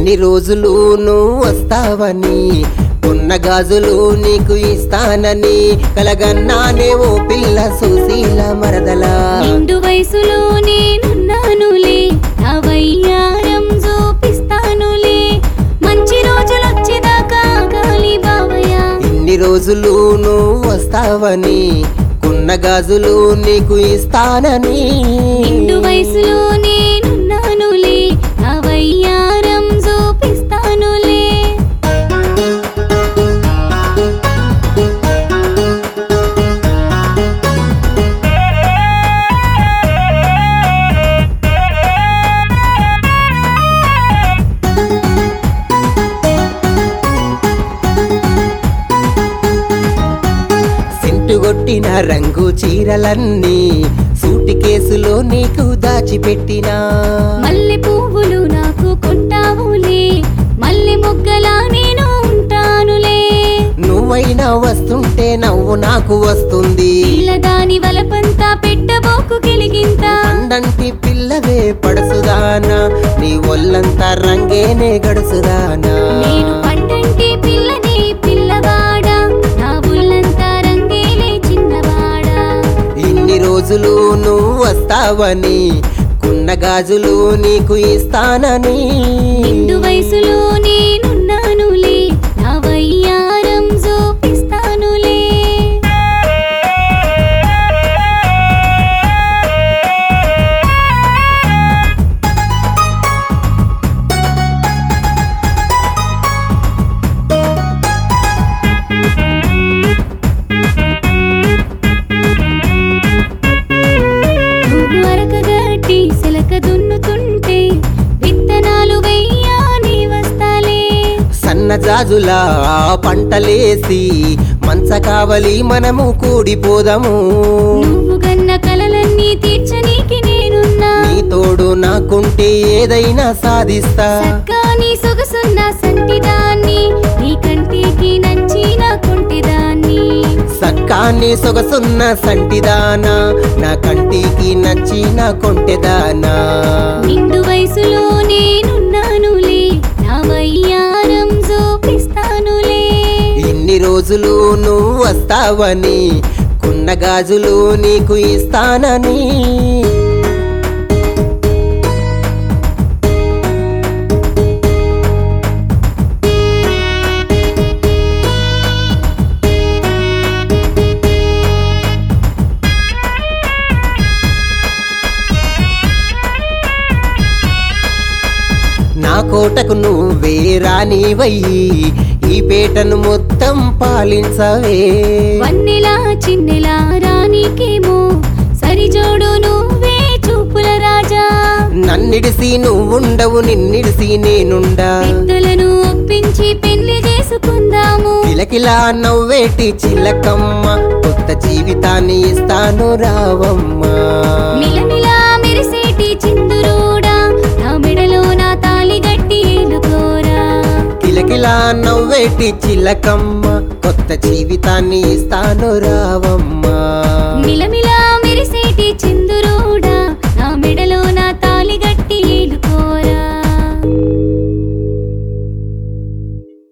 ఇన్ని రోజులు నువ్వు వస్తావని ఉన్న గాజులు నీకు ఇస్తానని కలగన్నానే ఓ పిల్ల సుశీల మరదలా నిండు వయసులో నేనున్నానులే నా వయ్యారం చూపిస్తానులే మంచి రోజులు వచ్చేదాకా కాలి బావయ్య ఇన్ని రోజులు నువ్వు వస్తావని కున్న గాజులు నీకు ఇస్తానని నిండు వయసులో నేనున్నానులే నా వయ్యారం చూపిస్తానులే సింటు కొట్టిన రంగు చీరలన్నీ సూటి కేసులో నీకు దాచిపెట్టినా మల్లె పువ్వులు నాకు కొంటావులే మల్లె మొగ్గలా నేను ఉంటానులే నువ్వైనా వస్తుంటే నవ్వు నాకు వస్తుంది పిల్లదాని వలపంతా పెట్టబోకు గిలిగింత అండంటి పిల్లవే పడసుదానా నీ ఒళ్ళంతా రంగేనే గడుసుదానా నేను పండంటి పిల్లని పిల్లవాడా నా బుల్లంతా రంగేలే చిన్నవాడా ఇన్ని రోజులు నువ్వు వస్తావని కున్న గాజులు నీకు ఇస్తానని నిండు వయసులో నేనున్నానులే నా వయ్యారం చూపిస్తానులే నువ్వు అరకగట్టి సిలక దున్నుతుంటే విత్తనాలు వెయ్యాని వస్తాలే సన్నజాజులా పంటలేసి మంచ కావలి మనము కూడిపోదాము నువ్వు గన్న కలలన్నీ తీర్చనీకి నేనున్నా నీ తోడు నాకుంటే ఏదైనా సాధిస్తా సక్కాని సొగసున్న సంటిదాన్ని నీ కంటికి నచ్చిన కుంటిదాన్ని సక్కాన్ని సొగసున్న సంటిదానా నా కంటికి నచ్చిన కొంటెదానా నిండు వయసులో నేనున్నానులే నా వయ్యారం చూపిస్తానులే ఇన్ని రోజులు నువ్వు వస్తావని కున్న గాజులు నీకు ఇస్తానని నా కోటకు నువ్వే రానివయ్యి ఈ పేటను మొత్తం పాలించవే వన్నెలా చిన్నెలా రానికేమో సరిజోడు నువ్వే చూపుల రాజా నన్నిడిసి నువ్వుండవు నిన్నిడిసి నేనుండా పెద్దలను ఒప్పించి పెళ్లి చేసుకుందాము కిలకిలా నవ్వేటి చిలకమ్మ కొత్త జీవితాన్ని ఇస్తాను రావమ్మా మిలమిలా మెరిసేటి చిందురోడా నా మెడలో నా తాళి గట్టి ఏలుకోరా కిలకిలా నవ్వేటి చిలకమ్మ కొత్త జీవితాన్ని ఇస్తాను రావమ్మా మిలమిలా